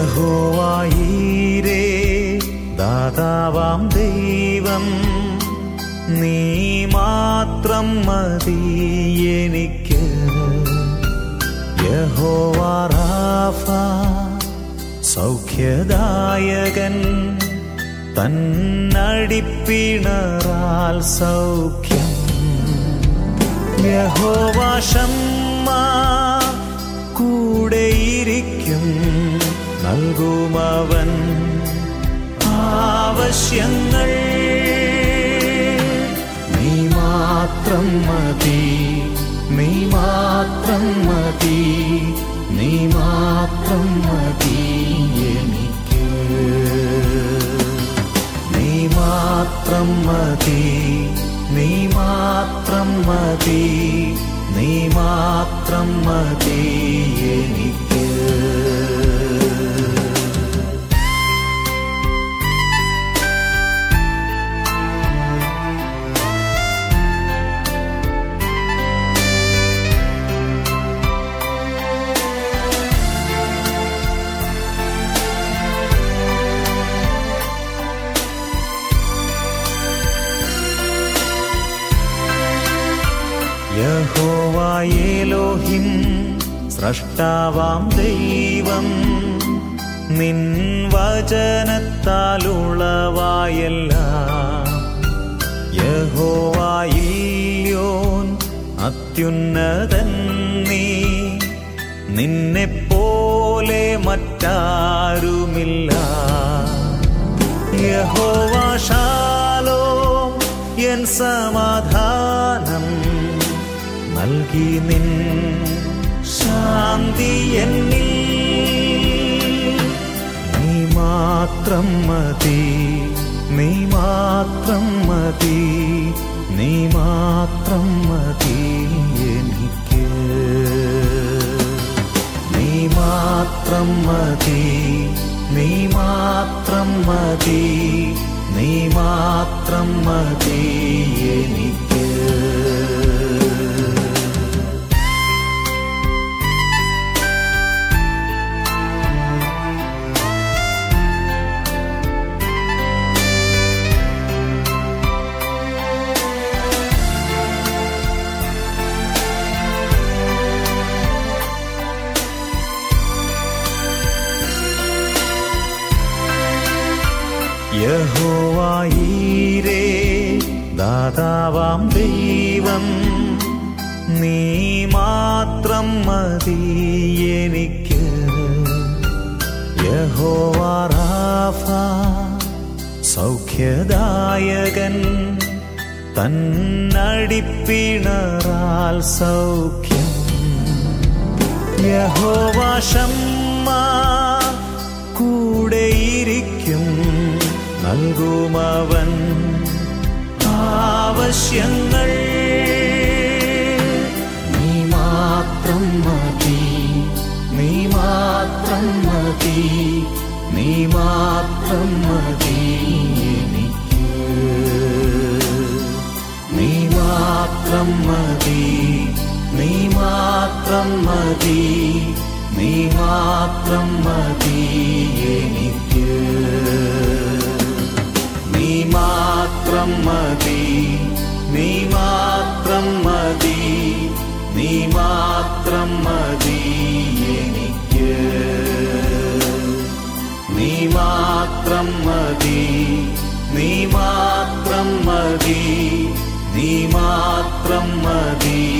യഹോവായീരേ ദാതാവാം ദൈവം നീ മാത്രം മതി എനിക്ക് യഹോവാറാഫ സൗഖ്യദായകൻ തന്നടിപ്പിണറാൽ സൗഖ്യം യഹോവാഷമ്മ കൂടെയിരിക്കും നൽകുമവൻ ആവശ്യങ്ങൾ നീ മാത്രം മതി നീ മാത്രം മതി നീ മാത്രം മതി എനിക്ക് നീ മാത്രം മതി നീ മാത്രം മതി നീ മാത്രം മതി എനിക്ക് യഹോവായേലോഹിം സ്രഷ്ടാവാം ദൈവം നിൻ വചനത്താലുളവായെല്ലാം യഹോവായില്യോൻ അത്യുന്നതൻ നീ നിന്നെപ്പോലെ മറ്റാരുമില്ല യഹോവാശാലോ എൻ സമാധാനം നൽകി നിൻ ശാന്തി എന്നിൽ നീ മാത്രം മതി നീ മാത്രം മതി നീ മാത്രം മതി എനിക്ക് നീ മാത്രം മതി നീ മാത്രം മതി നീ മാത്രം മതി എനിക്ക് യഹോവായീരേ ദാതാവാം ദൈവം നീ മാത്രം മതി എനിക്ക് യഹോവാറാഫ സൗഖ്യദായകൻ തന്നടിപ്പിണറാൽ സൗഖ്യം യഹോവാഷമ്മ കൂടെയിരിക്കും നൽകുമവൻ ആവശ്യങ്ങൾ നീ മാത്രം മതി നീ മാത്രം മതി നീ മാത്രം മതി എനിക്ക് നീ മാത്രം മതി നീ മാത്രം മതി നീ മാത്രം മതി എനിക്ക് നീ മാത്രം മതി നീ മാത്രം മതി നീ മാത്രം മതി എനിക്ക് നീ മാത്രം മതി നീ മാത്രം മതി നീ മാത്രം മതി